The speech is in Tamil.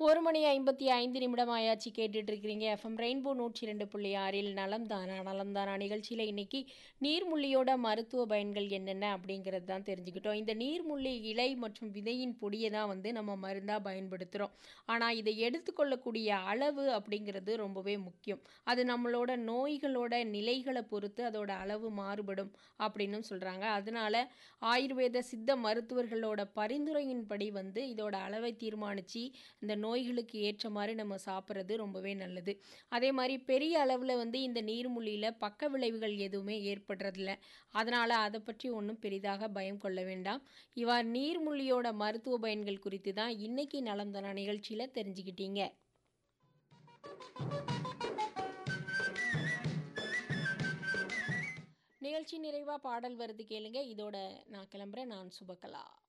ஒரு மணி ஐம்பத்தி ஐந்து நிமிடம் ஆயாச்சு கேட்டுட்டு இருக்கிறீங்க எஃப்எம் ரெயின்போ நூற்றி ரெண்டு புள்ளி ஆறில் நலம் தானா நலம் தானா நிகழ்ச்சியில் இன்னைக்கு நீர்முள்ளியோட மருத்துவ பயன்கள் என்னென்ன அப்படிங்கிறது தான் தெரிஞ்சுக்கிட்டோம் இந்த நீர்முள்ளி இலை மற்றும் விதையின் பொடியை தான் வந்து நம்ம மருந்தாக பயன்படுத்துகிறோம் ஆனால் இதை எடுத்துக்கொள்ளக்கூடிய அளவு அப்படிங்கிறது ரொம்பவே முக்கியம் அது நம்மளோட நோய்களோட நிலைகளை பொறுத்து அதோட அளவு மாறுபடும் அப்படின்னு சொல்கிறாங்க அதனால ஆயுர்வேத சித்த மருத்துவர்களோட பரிந்துரையின்படி வந்து இதோட அளவை தீர்மானித்து இந்த நோய்களுக்கு ஏற்ற மாதிரி நம்ம சாப்பிட்றது ரொம்பவே நல்லது அதே மாதிரி பெரிய அளவில் வந்து இந்த நீர்மூலியில் பக்க விளைவுகள் எதுவுமே ஏற்படுறதில்ல அதனால் அதை பற்றி ஒன்றும் பெரிதாக பயம் கொள்ள வேண்டாம் இவ்வாறு நீர்மூலியோட மருத்துவ பயன்கள் குறித்து தான் இன்னைக்கு நலம் தானா நிகழ்ச்சியில் தெரிஞ்சுக்கிட்டீங்க நிகழ்ச்சி நிறைவாக பாடல் வருது கேளுங்க இதோட நான் கிளம்புறேன் நான் சுபகலா